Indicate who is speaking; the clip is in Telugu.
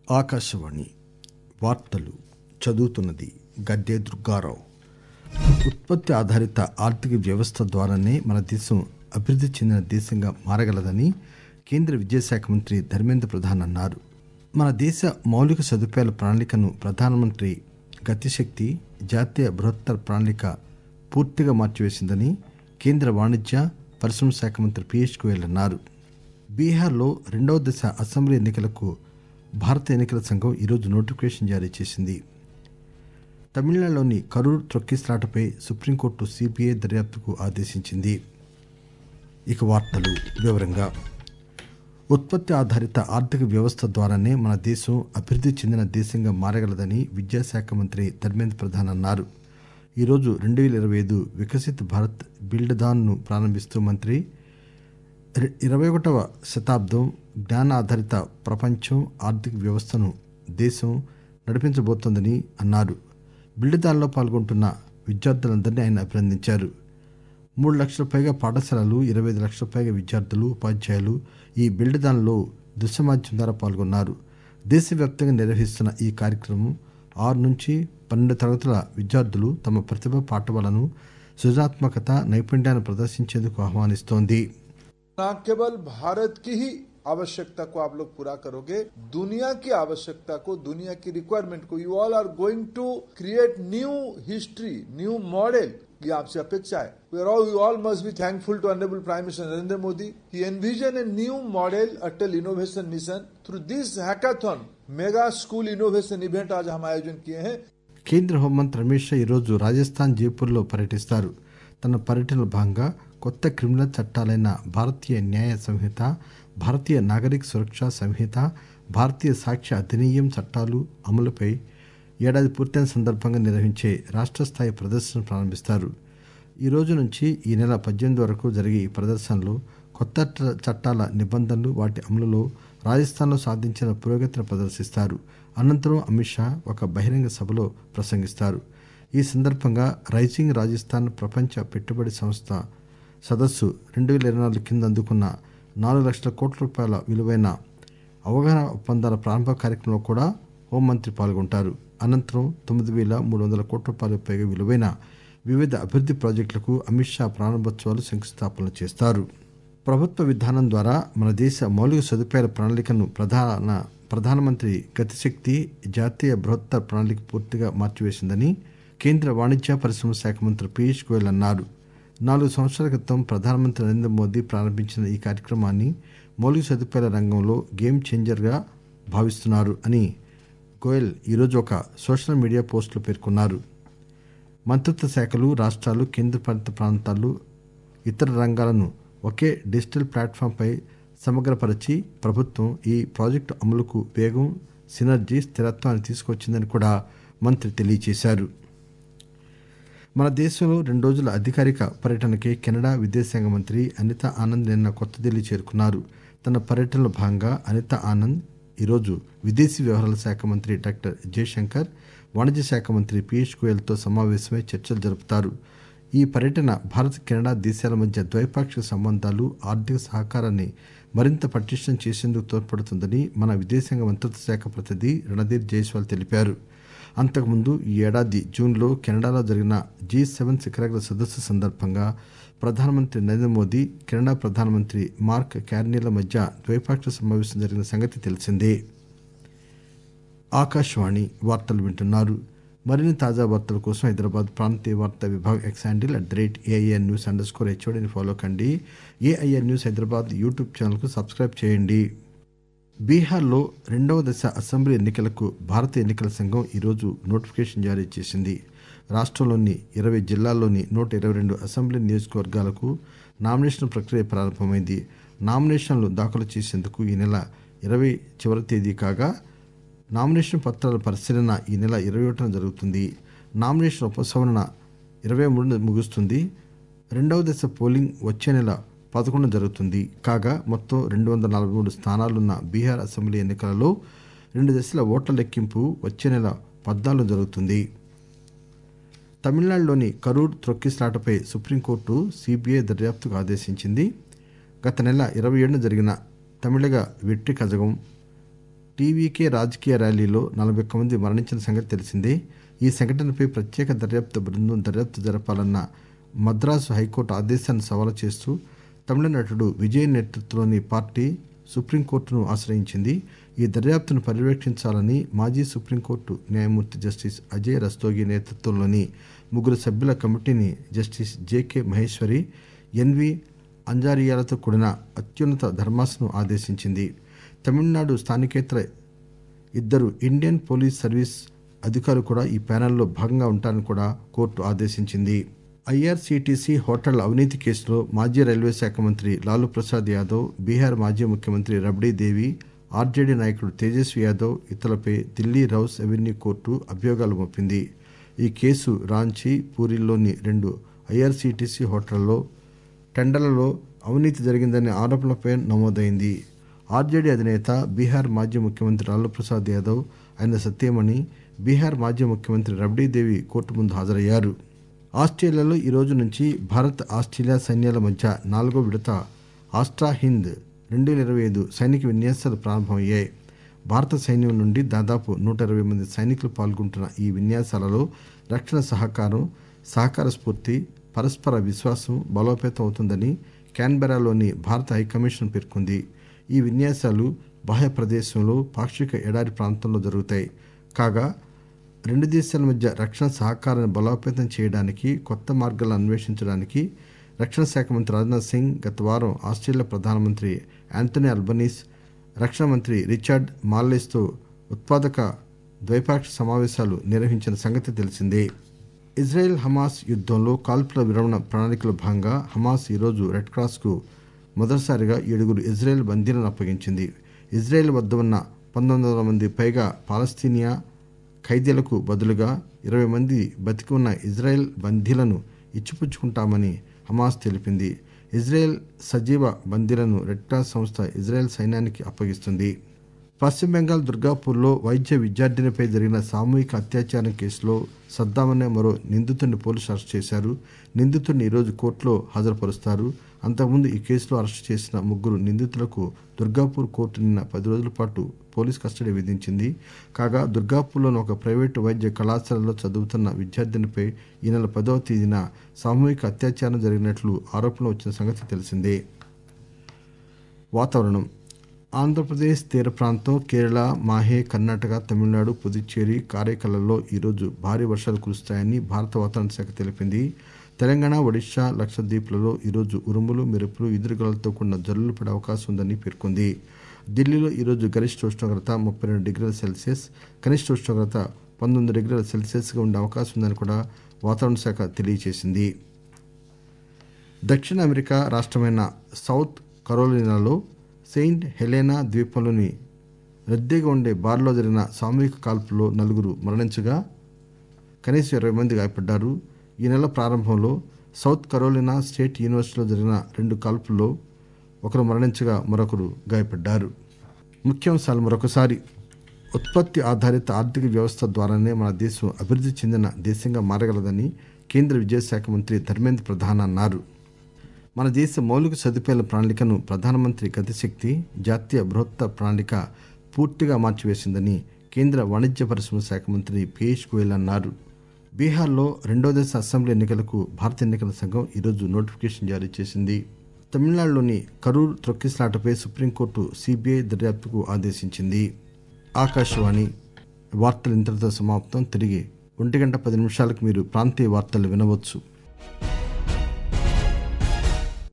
Speaker 1: ఆకాశవాణి వార్తలు చదువుతున్నది గద్దె దుర్గారావు ఉత్పత్తి ఆధారిత ఆర్థిక వ్యవస్థ ద్వారానే మన దేశం అభివృద్ది చెందిన దేశంగా మారగలదని కేంద్ర విద్యాశాఖ మంత్రి ధర్మేంద్ర ప్రధాన్ అన్నారు మన దేశ మౌలిక సదుపాయాల ప్రణాళికను ప్రధానమంత్రి గతిశక్తి జాతీయ బృహత్తర ప్రణాళిక పూర్తిగా మార్చివేసిందని కేంద్ర వాణిజ్య పరిశ్రమల శాఖ మంత్రి పీయూష్ గోయల్ అన్నారు బీహార్లో రెండవ దశ అసెంబ్లీ ఎన్నికలకు భారత ఎన్నికల సంఘం ఈరోజు నోటిఫికేషన్ జారీ చేసింది తమిళనాడులోని కరూర్ త్రొక్కిసలాటపై సుప్రీంకోర్టు సిబిఐ దర్యాప్తుకు ఆదేశించింది ఇక వార్తలు వివరంగా ఉత్పత్తి ఆధారిత ఆర్థిక వ్యవస్థ ద్వారానే మన దేశం అభివృద్ది చెందిన దేశంగా మారగలదని విద్యాశాఖ మంత్రి ధర్మేంద్ర ప్రధాన్ అన్నారు ఈరోజు రెండు వేల ఇరవై ఐదు వికసిత్ భారత్ బిల్డ్ దాన్ ను ప్రారంభిస్తూ మంత్రి ఇరవై ఒకటవ శతాబ్దం జ్ఞాన ఆధారిత ప్రపంచం ఆర్థిక వ్యవస్థను దేశం నడిపించబోతోందని అన్నారు బిల్డ్ దాన్ లో పాల్గొంటున్న విద్యార్థులందరినీ ఆయన అభినందించారు మూడు లక్షల పైగా పాఠశాలలు ఇరవై ఐదు లక్షల పైగా విద్యార్థులు ఉపాధ్యాయులు ఈ బిల్డ్ దాన్ లో దృశ్య మాధ్యమం ద్వారా పాల్గొన్నారు దేశవ్యాప్తంగా నిర్వహిస్తున్న ఈ కార్యక్రమం ఆరు నుంచి పన్నెండు తరగతుల విద్యార్థులు తమ ప్రతిభ పాఠవాలను సృజనాత్మకత నైపుణ్యాన్ని ప్రదర్శించేందుకు ఆహ్వానిస్తోంది
Speaker 2: न केवल भारत की ही आवश्यकता को आप लोग पूरा करोगे दुनिया की आवश्यकता को दुनिया की रिक्वायरमेंट को you all are going to create new history new model ये आपसे अपेक्षा है We are all, you all must be thankful to Honorable Prime Minister Narendra Modi. He envisioned a new model, Atal Innovation Mission. Through this hackathon, mega school innovation event आज हम आयोजन किए हैं
Speaker 1: కేంద్ర హోంమంత్రి అమిత్ షా ఈరోజు రాజస్థాన్ జైపూర్లో పర్యటిస్తారు తన పర్యటనలో భాగంగా కొత్త క్రిమినల్ చట్టాలైన భారతీయ న్యాయ సంహిత భారతీయ నాగరిక సురక్ష సంహిత భారతీయ సాక్ష్య అధినియం చట్టాలు అమలుపై ఏడాది పూర్తయిన సందర్భంగా నిర్వహించే రాష్ట్ర స్థాయి ప్రదర్శన ప్రారంభిస్తారు ఈ రోజు నుంచి ఈ నెల పద్దెనిమిది వరకు జరిగే ఈ ప్రదర్శనలో కొత్త ట- చట్టాల నిబంధనలు వాటి అమలులో రాజస్థాన్లో సాధించిన పురోగతిని ప్రదర్శిస్తారు అనంతరం అమిత్ షా ఒక బహిరంగ సభలో ప్రసంగిస్తారు ఈ సందర్భంగా రైజింగ్ రాజస్థాన్ ప్రపంచ పెట్టుబడి సంస్థ సదస్సు రెండు వేల ఇరవై నాలుగు కింద అందుకున్న నాలుగు లక్షల కోట్ల రూపాయల విలువైన అవగాహన ఒప్పందాల ప్రారంభ కార్యక్రమంలో కూడా హోంమంత్రి పాల్గొంటారు అనంతరం తొమ్మిది వేల మూడు వందల కోట్ల రూపాయలకు పైగా విలువైన వివిధ అభివృద్ది ప్రాజెక్టులకు అమిత్ షా ప్రారంభోత్సవాలు శంకుస్థాపన చేస్తారు ప్రభుత్వ విధానం ద్వారా మన దేశ మౌలిక సదుపాయాల ప్రణాళికను ప్రధాన ప్రధానమంత్రి గతిశక్తి జాతీయ బృహత్తర ప్రణాళిక పూర్తిగా మార్చివేసిందని కేంద్ర వాణిజ్య పరిశ్రమల శాఖ మంత్రి పీయూష్ గోయల్ అన్నారు నాలుగు సంవత్సరాల క్రితం ప్రధానమంత్రి నరేంద్ర మోదీ ప్రారంభించిన ఈ కార్యక్రమాన్ని మౌలిక సదుపాయాల రంగంలో గేమ్ చేంజర్గా భావిస్తున్నారు అని గోయల్ ఈరోజు ఒక సోషల్ మీడియా పోస్టులో పేర్కొన్నారు మంత్రిత్వ శాఖలు రాష్ట్రాలు కేంద్రపాలిత ప్రాంతాలు ఇతర రంగాలను ఒకే డిజిటల్ ప్లాట్ఫామ్పై సమగ్రపరిచి ప్రభుత్వం ఈ ప్రాజెక్టు అమలుకు వేగం సినర్జీ స్థిరత్వాన్ని తీసుకొచ్చిందని కూడా మంత్రి తెలియజేశారు మన దేశంలో రెండు రోజుల అధికారిక పర్యటనకి కెనడా విదేశాంగ మంత్రి అనిత ఆనంద్ నిన్న కొత్త ఢిల్లీ చేరుకున్నారు తన పర్యటనలో భాగంగా అనిత ఆనంద్ ఈరోజు విదేశీ వ్యవహారాల శాఖ మంత్రి డాక్టర్ జయశంకర్ వాణిజ్య శాఖ మంత్రి పీయూష్ గోయల్తో సమావేశమై చర్చలు జరుపుతారు ఈ పర్యటన భారత్ కెనడా దేశాల మధ్య ద్వైపాక్షిక సంబంధాలు ఆర్థిక సహకారాన్ని మరింత పటిష్టం చేసేందుకు తోడ్పడుతుందని మన విదేశాంగ మంత్రిత్వ శాఖ ప్రతినిధి రణధీర్ జైస్వాల్ తెలిపారు అంతకుముందు ఈ ఏడాది జూన్లో కెనడాలో జరిగిన జీ సెవెన్ శిఖరాగ్ర సదస్సు సందర్భంగా ప్రధానమంత్రి నరేంద్ర మోదీ కెనడా ప్రధానమంత్రి మార్క్ క్యార్నీల మధ్య ద్వైపాక్షిక సమావేశం జరిగిన సంగతి తెలిసిందే ఆకాశవాణి వార్తలు వింటున్నారు మరిన్ని తాజా వార్తల కోసం హైదరాబాద్ ప్రాంతీయ వార్తా విభాగ్ X handle at the rate AIR news under score హెచ్ఓడిని ఫాలో కండి ఏఐఆర్ న్యూస్ హైదరాబాద్ యూట్యూబ్ ఛానల్కు సబ్స్క్రైబ్ చేయండి బీహార్లో రెండవ దశ అసెంబ్లీ ఎన్నికలకు భారత ఎన్నికల సంఘం ఈరోజు నోటిఫికేషన్ జారీ చేసింది రాష్ట్రంలోని ఇరవై జిల్లాల్లోని నూట ఇరవై రెండు అసెంబ్లీ నియోజకవర్గాలకు నామినేషన్ ప్రక్రియ ప్రారంభమైంది నామినేషన్లు దాఖలు చేసేందుకు ఈ నెల ఇరవై చివరి తేదీ కాగా నామినేషన్ పత్రాల పరిశీలన ఈ నెల ఇరవై ఒకటిన జరుగుతుంది నామినేషన్ ఉపసంహరణ ఇరవై మూడున ముగుస్తుంది రెండవ దశ పోలింగ్ వచ్చే నెల పదకొండున జరుగుతుంది కాగా మొత్తం రెండు వందల నలభై మూడు స్థానాలున్న బీహార్ అసెంబ్లీ ఎన్నికలలో రెండు దశల ఓట్ల లెక్కింపు వచ్చే నెల పద్నాలుగు జరుగుతుంది తమిళనాడులోని కరూర్ త్రొక్కిసలాటపై సుప్రీంకోర్టు సిబిఐ దర్యాప్తుకు ఆదేశించింది గత నెల ఇరవై ఏడున జరిగిన తమిళగ వెట్టి కజగం టీవీకే రాజకీయ ర్యాలీలో నలభై ఒక్క మంది మరణించిన సంగతి తెలిసిందే ఈ సంఘటనపై ప్రత్యేక దర్యాప్తు బృందం దర్యాప్తు జరపాలన్న మద్రాసు హైకోర్టు ఆదేశాన్ని సవాలు చేస్తూ తమిళ నటుడు విజయ్ నేతృత్వంలోని పార్టీ సుప్రీంకోర్టును ఆశ్రయించింది ఈ దర్యాప్తును పర్యవేక్షించాలని మాజీ సుప్రీంకోర్టు న్యాయమూర్తి జస్టిస్ అజయ్ రస్తోగి నేతృత్వంలోని ముగ్గురు సభ్యుల కమిటీని జస్టిస్ జేకే మహేశ్వరి ఎన్వి అంజారియాలతో కూడిన అత్యున్నత ధర్మాసనం ఆదేశించింది తమిళనాడు స్థానికేతర ఇద్దరు ఇండియన్ పోలీస్ సర్వీస్ అధికారులు కూడా ఈ ప్యానెల్లో భాగంగా ఉంటారని కూడా కోర్టు ఆదేశించింది ఐఆర్సీటీసీ హోటళ్ల అవినీతి కేసులో మాజీ రైల్వే శాఖ మంత్రి లాలూ ప్రసాద్ యాదవ్ బీహార్ మాజీ ముఖ్యమంత్రి రబ్డీ దేవి ఆర్జేడీ నాయకుడు తేజస్వి యాదవ్ ఇతరులపై ఢిల్లీ రౌస్ అవెన్యూ కోర్టు అభియోగాలు మోపింది ఈ కేసు రాంచీ పూరిలోని రెండు ఐఆర్సీటీసీ హోటళ్లలో టెండర్లలో అవినీతి జరిగిందనే ఆరోపణలపై నమోదైంది ఆర్జేడీ అధినేత బీహార్ మాజీ ముఖ్యమంత్రి లాలూ ప్రసాద్ యాదవ్ ఆయన సత్యమణి బీహార్ మాజీ ముఖ్యమంత్రి రబ్డీదేవి కోర్టు ముందు హాజరయ్యారు ఆస్ట్రేలియాలో ఈ రోజు నుంచి భారత్ ఆస్ట్రేలియా సైన్యాల మధ్య నాలుగో విడత ఆస్ట్రా హింద్ రెండు వేల ఇరవై ఐదు సైనిక విన్యాసాలు ప్రారంభమయ్యాయి భారత సైన్యం నుండి దాదాపు నూట ఇరవై మంది సైనికులు పాల్గొంటున్న ఈ విన్యాసాలలో రక్షణ సహకారం సహకార స్ఫూర్తి పరస్పర విశ్వాసం బలోపేతం అవుతుందని క్యాన్బెరాలోని భారత హైకమిషన్ పేర్కొంది ఈ విన్యాసాలు బాహ్య ప్రదేశంలో పాక్షిక ఎడారి ప్రాంతంలో జరుగుతాయి కాగా రెండు దేశాల మధ్య రక్షణ సహకారాన్ని బలోపేతం చేయడానికి కొత్త మార్గాలను అన్వేషించడానికి రక్షణ శాఖ మంత్రి రాజ్నాథ్ సింగ్ గత వారం ఆస్ట్రేలియా ప్రధానమంత్రి యాంథనీ అల్బనీస్ రక్షణ మంత్రి రిచర్డ్ మాల్లేస్తో ఉత్పాదక ద్వైపాక్షిక సమావేశాలు నిర్వహించిన సంగతి తెలిసిందే ఇజ్రాయెల్ హమాస్ యుద్ధంలో కాల్పుల విరమణ ప్రణాళికలో భాగంగా హమాస్ ఈరోజు రెడ్ క్రాస్కు మొదటిసారిగా ఏడుగురు ఇజ్రాయెల్ బందీలను అప్పగించింది ఇజ్రాయెల్ వద్ద ఉన్న పంతొమ్మిది వందల మంది పైగా పాలస్తీనియా ఖైదీలకు బదులుగా ఇరవై మంది బతికి ఉన్న ఇజ్రాయెల్ బందీలను ఇచ్చిపుచ్చుకుంటామని హమాస్ తెలిపింది ఇజ్రాయెల్ సజీవ బందీలను రెడ్ క్రాస్ సంస్థ ఇజ్రాయెల్ సైన్యానికి అప్పగిస్తుంది పశ్చిమ బెంగాల్ దుర్గాపూర్లో వైద్య విద్యార్థినిపై జరిగిన సామూహిక అత్యాచారం కేసులో సద్దామనే మరో నిందితుడిని పోలీసులు అరెస్ట్ చేశారు నిందితుడిని ఈరోజు కోర్టులో హాజరుపరుస్తారు అంతకుముందు ఈ కేసులో అరెస్టు చేసిన ముగ్గురు నిందితులకు దుర్గాపూర్ కోర్టు నిన్న పది రోజుల పాటు పోలీస్ కస్టడీ విధించింది కాగా దుర్గాపూర్లోని ఒక ప్రైవేటు వైద్య కళాశాలలో చదువుతున్న విద్యార్థినిపై ఈ నెల పదవ తేదీన సామూహిక అత్యాచారం జరిగినట్లు ఆరోపణలు వచ్చిన సంగతి తెలిసిందే వాతావరణం ఆంధ్రప్రదేశ్ తీర ప్రాంతం కేరళ మాహే కర్ణాటక తమిళనాడు పుదుచ్చేరి కారైకలలో ఈరోజు భారీ వర్షాలు కురుస్తాయని భారత వాతావరణ శాఖ తెలిపింది తెలంగాణ ఒడిశా లక్షద్వీప్లలో ఈరోజు ఉరుములు మెరుపులు ఎదురుగాలతో కూడిన జల్లులు పడే అవకాశం ఉందని పేర్కొంది ఢిల్లీలో ఈరోజు గరిష్ట ఉష్ణోగ్రత ముప్పై రెండు డిగ్రీల సెల్సియస్ కనిష్ట ఉష్ణోగ్రత పంతొమ్మిది డిగ్రీల సెల్సియస్గా ఉండే అవకాశం ఉందని కూడా వాతావరణ శాఖ తెలియజేసింది దక్షిణ అమెరికా రాష్ట్రమైన సౌత్ కరోలినాలో సెయింట్ హెలెనా ద్వీపంలోని రద్దీగా ఉండే బార్లో జరిగిన సామూహిక కాల్పుల్లో నలుగురు మరణించగా కనీసం ఇరవై మంది గాయపడ్డారు ఈ నెల ప్రారంభంలో సౌత్ కరోలినా స్టేట్ యూనివర్సిటీలో జరిగిన రెండు కాల్పుల్లో ఒకరు మరణించగా మరొకరు గాయపడ్డారు ముఖ్యాంశాలు మరొకసారి ఉత్పత్తి ఆధారిత ఆర్థిక వ్యవస్థ ద్వారానే మన దేశం అభివృద్ధి చెందిన దేశంగా మారగలదని కేంద్ర విద్యాశాఖ మంత్రి ధర్మేంద్ర ప్రధాన్ అన్నారు మన దేశ మౌలిక సదుపాయాల ప్రణాళికను ప్రధానమంత్రి గతిశక్తి జాతీయ బృహత్త ప్రణాళిక పూర్తిగా మార్చివేసిందని కేంద్ర వాణిజ్య పరిశ్రమ శాఖ మంత్రి పీయూష్ గోయల్ అన్నారు బీహార్లో రెండో దశ అసెంబ్లీ ఎన్నికలకు భారత ఎన్నికల సంఘం ఈరోజు నోటిఫికేషన్ జారీ చేసింది తమిళనాడులోని కరూర్ త్రొక్కిస్లాటపై సుప్రీంకోర్టు సిబిఐ దర్యాప్తుకు ఆదేశించింది ఆకాశవాణి వార్తలు ఇంతటితో సమాప్తం తిరిగి ఒంటి గంట పది నిమిషాలకు మీరు ప్రాంతీయ వార్తలు వినవచ్చు